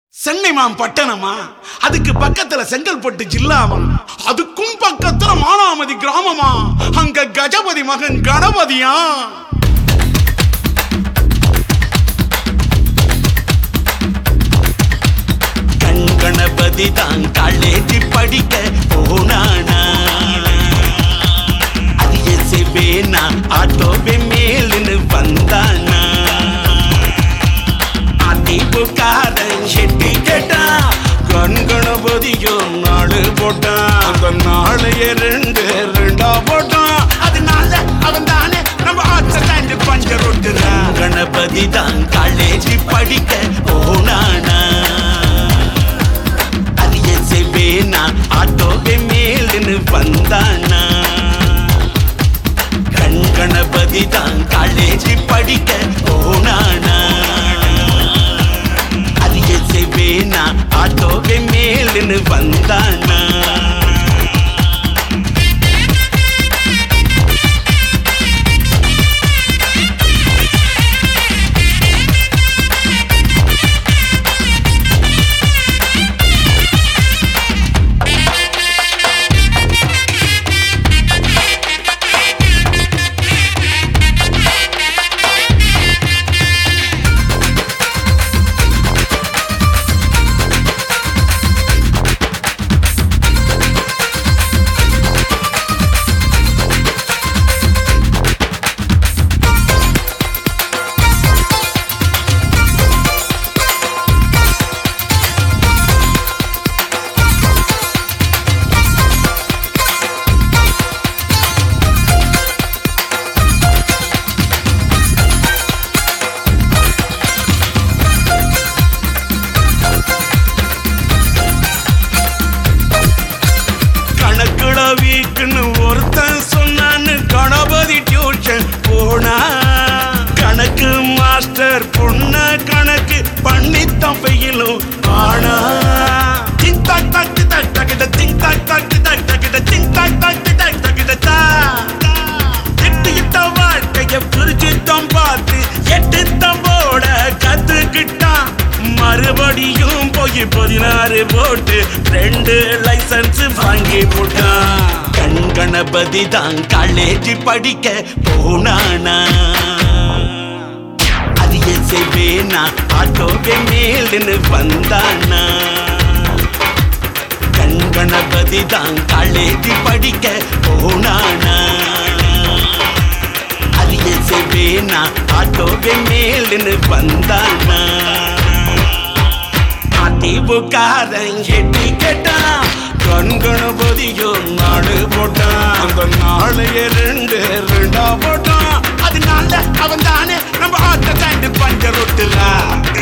சென்னை மாம் பட்டணமா அதுக்கு பக்கத்துல செங்கல்பட்டு ஜில்லாவா அதுக்கும் பக்கத்துல மானாமதி கிராமமா அங்க கஜபதி மகன் கணபதியா கண் கணபதி தான் காலேஜ் படிக்க போனானா அது எசவேனா ஆட்டோவே மேலுன்னு வந்தானா அதிமுகாரன் செட்டி கேட்டான் கண் கணபதியோ நாடு போட்டான் அந்த நாளைய ரெண்டு ரெண்டா போட்டான் அதனால அவன் தானே நம்ம ஆத்த ஸ்டாண்டு பஞ்சர் ஒட்டுறான் கணபதி தான் காலேஜ் படிக்க போனானா அது எசவேனா ஆட்டோவே மேலுன்னு வந்தானா கண் கணபதி தான் காலேஜ் படிக்க போனானா அது எசவேனா ஆட்டோவே மேலுன்னு வந்தானா கணக்குல வீக்குன்னு ஒருத்தன் சொன்னான்னு கணபதி டியூஷன் போனா கணக்கு மாஸ்டர் பொண்ண கணக்கு பண்ணித்தான் பெயிலும் ஆனா டிங் டாக் டாக் டி டாக் டாக்கிட்ட டிங் டாக் டாக் டி டாக் டாக்கிட்ட டிங் டாக் டாக் டி டாக் டாக்கிட்ட தா எட்டு இட்ட வாழ்க்கைய பிரிச்சுத்தான் பார்த்து எட்டு தம்போட கத்துக்கிட்டான் மறுபடியும் போய் பதினாறு போட்டு ரெண்டு லைசன்ஸ் வாங்கி போட்டான் கண் கணபதி தான் காலேஜ் படிக்க போனானா அது எசவேனா ஆட்டோவே மேலுன்னு வந்தானா கண் கணபதி தான் காலேஜ் படிக்க போனானா அது எசவேனா ஆட்டோவே மேலுன்னு வந்தானா அதிமுகாரன் எட்டி கேட்டான் கண் கணபதியோ நாடு போட்டான் அந்த நாளைய ரெண்டு ரெண்டா போட்டான் அதனால அவன் தானே நம்ம ஆட்ட தாண்டி பஞ்சர் ஒட்டுறான்